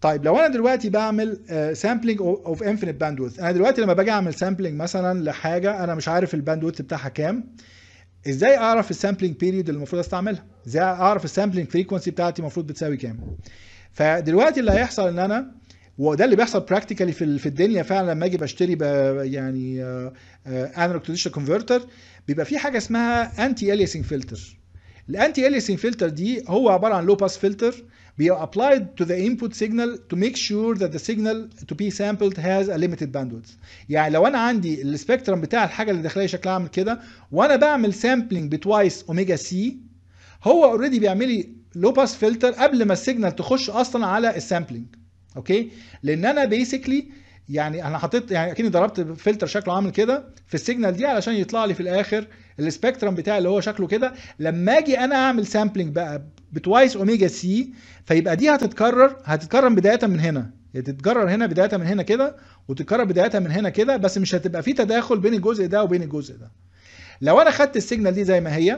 طيب لو انا دلوقتي بعمل سامبلنج اوف انفينيت باندويث انا دلوقتي لما باجي اعمل سامبلنج مثلا لحاجه انا مش عارف الباندويث بتاعها كام ازاي اعرف السامبلنج بيريود اللي المفروض استعملها ازاي اعرف السامبلنج فريكونسي بتاعتي المفروض بتساوي كام فدلوقتي اللي هيحصل ان انا وده اللي بيحصل براكتيكالي في في الدنيا فعلا لما اجي بشتري يعني انالوج تو ديجيتال كونفرتر بيبقى في حاجه اسمها انتي اليسنج فلتر الانتي اليسنج فلتر دي هو عباره عن لو باس فلتر بيبقى applied to the input signal to make sure that the signal to be sampled has a limited bandwidth يعني لو انا عندي السبيكترم بتاع الحاجه اللي داخليه شكلها عامل كده وانا بعمل سامبلنج بتوايس اوميجا سي هو اوريدي بيعمل لي لو باس فلتر قبل ما السيجنال تخش اصلا على السامبلنج اوكي لان انا بيسكلي يعني انا حطيت يعني اكني ضربت فلتر شكله عامل كده في السيجنال دي علشان يطلع لي في الاخر السبيكترم بتاعي اللي هو شكله كده لما اجي انا اعمل سامبلنج بقى بتوايس اوميجا سي فيبقى دي هتتكرر هتتكرر بدايه من هنا تتكرر هنا بدايه من هنا كده وتتكرر بدايه من هنا كده بس مش هتبقى في تداخل بين الجزء ده وبين الجزء ده لو انا خدت السيجنال دي زي ما هي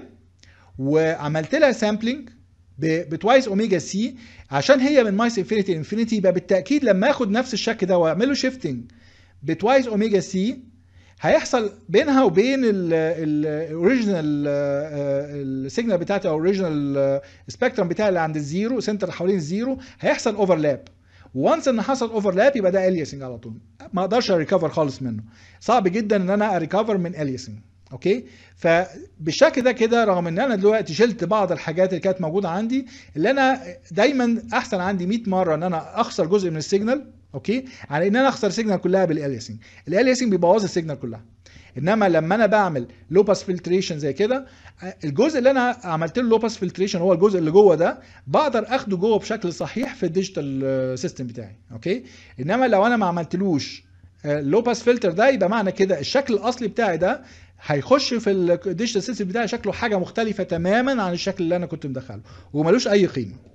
وعملت لها سامبلنج بتوايس اوميجا سي عشان هي من مايس انفينيتي انفينيتي يبقى بالتاكيد لما اخد نفس الشكل ده واعمل له شيفتنج بتوايس اوميجا سي هيحصل بينها وبين الاوريجينال السيجنال بتاعتي او الاوريجينال سبيكترم بتاعي اللي عند الزيرو سنتر حوالين الزيرو هيحصل اوفرلاب وانس ان حصل اوفرلاب يبقى ده اليسنج على طول ما اقدرش اريكفر خالص منه صعب جدا ان انا اريكفر من اليسنج اوكي فبالشكل ده كده رغم ان انا دلوقتي شلت بعض الحاجات اللي كانت موجوده عندي اللي انا دايما احسن عندي 100 مره ان انا اخسر جزء من السيجنال اوكي على ان انا اخسر السيجنال كلها بالاليسنج الاليسنج بيبوظ السيجنال كلها انما لما انا بعمل لو باس فلتريشن زي كده الجزء اللي انا عملت له لو باس فلتريشن هو الجزء اللي جوه ده بقدر اخده جوه بشكل صحيح في الديجيتال سيستم بتاعي اوكي انما لو انا ما عملتلوش لو باس فلتر ده يبقى معنى كده الشكل الاصلي بتاعي ده هيخش في الديجيتال سيستم بتاعي شكله حاجه مختلفه تماما عن الشكل اللي انا كنت مدخله وملوش اي قيمه